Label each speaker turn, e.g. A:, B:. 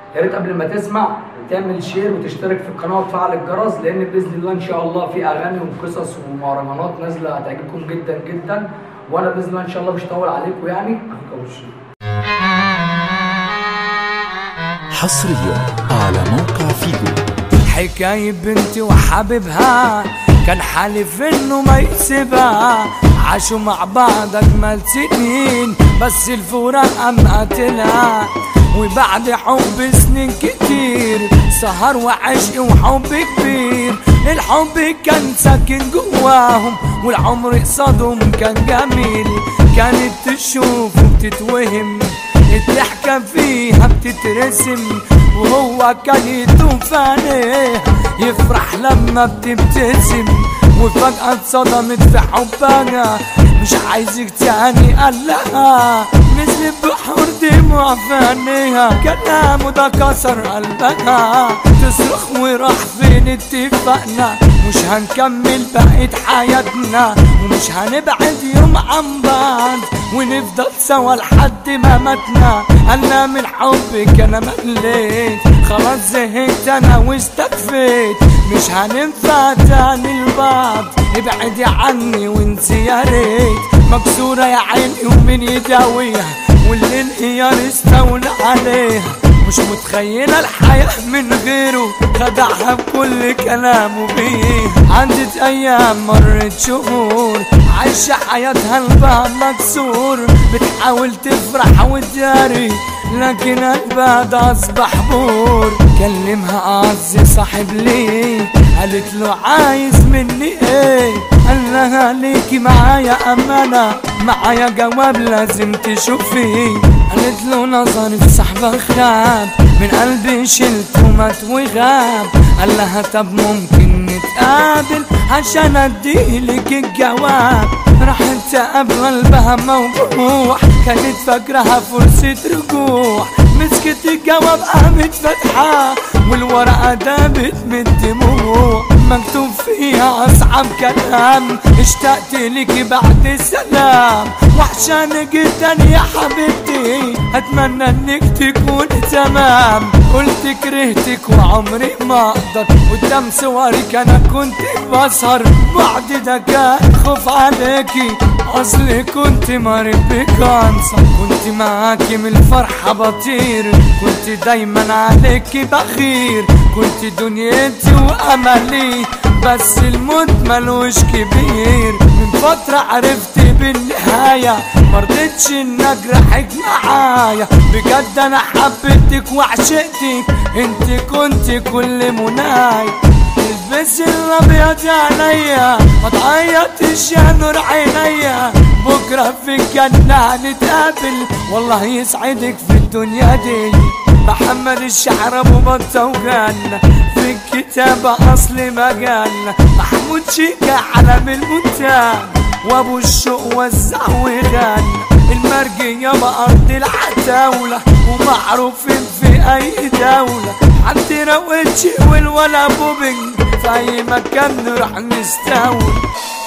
A: يا ريت قبل ما تسمع تعمل شير وتشترك في القناه وتفعل الجرس لان باذن الله ان شاء الله في اغاني وقصص ومهرجانات نازله هتعجبكم جدا جدا وانا باذن الله ان شاء الله مش هطول عليكم يعني
B: حصريا على موقع فيجو
C: حكاية بنتي وحبيبها كان حالف انه ما يسيبها عاشوا مع بعض اجمل سنين بس الفراق قام قتلها وبعد حب سنين كتير سهر وعشق وحب كبير الحب كان ساكن جواهم والعمر قصادهم كان جميل كانت تشوف وبتتوهم الضحكة فيها بتترسم وهو كان يدوم في عينيها يفرح لما بتبتسم وفجأة اتصدمت في حبها مش عايزك تاني قال لها نزلت بحور دموع في عينيها كلامه ده كسر قلبها تصرخ وراح فين اتفقنا مش هنكمل بقية حياتنا ومش هنبعد يوم عن بعض ونفضل سوا لحد ما ماتنا انا من حبك انا مليت خلاص زهقت انا واستكفيت مش هننفع تاني لبعض ابعدي عني وانسي يا ريت مكسورة يا عيني ومين يداويها والانهيار استولى عليها مش متخيلة الحياة من غيره خدعها بكل كلامه بيه عدت أيام مرت شهور عايشة حياتها الباب مكسور بتحاول تفرح وتداري لكن قلبها ده أصبح بور كلمها أعز صاحب ليه قالت له عايز مني ايه قال لها ليكي معايا أمانة معايا جواب لازم تشوفيه قالت له نظري في صاحبك خاب من قلبي شلت ومات وغاب قال لها طب ممكن نتقابل عشان اديلك الجواب راحت تقابل قلبها موجوع كانت فاكرها فرصة رجوع مسكت الجواب قامت فاتحة والورقة دابت من الدموع مكتوب فيها أصعب كلام اشتقت لك بعد السلام وحشاني جدا يا حبيبتي أتمنى إنك تكون تمام قلت كرهتك وعمري ما أقدر قدام صورك أنا كنت بسهر بعد ده كان خوف عليكي أصلي كنت مريض بكانسر كنت معاكي من الفرحة بطير كنت دايما عليكي بخير كنت دنيتي وأملي بس الموت ملوش كبير من فترة عرفت بالنهاية مرضتش ان اجرحك معايا بجد انا حبيتك وعشقتك انت كنت كل مناي البس الابيض عليا ما تعيطش يا نور عينيا بكره في الجنة هنتقابل والله يسعدك في الدنيا دي محمد الشعر ابو بطة وغنى في الكتابة اصل مجال محمود شيكا علم المنتج وابو الشوق وزع وغنى المرجية بأرض العتاولة ومعروفين في أي دولة عندنا ويتشي والولا بوبينج في أي مكان نروح نستولى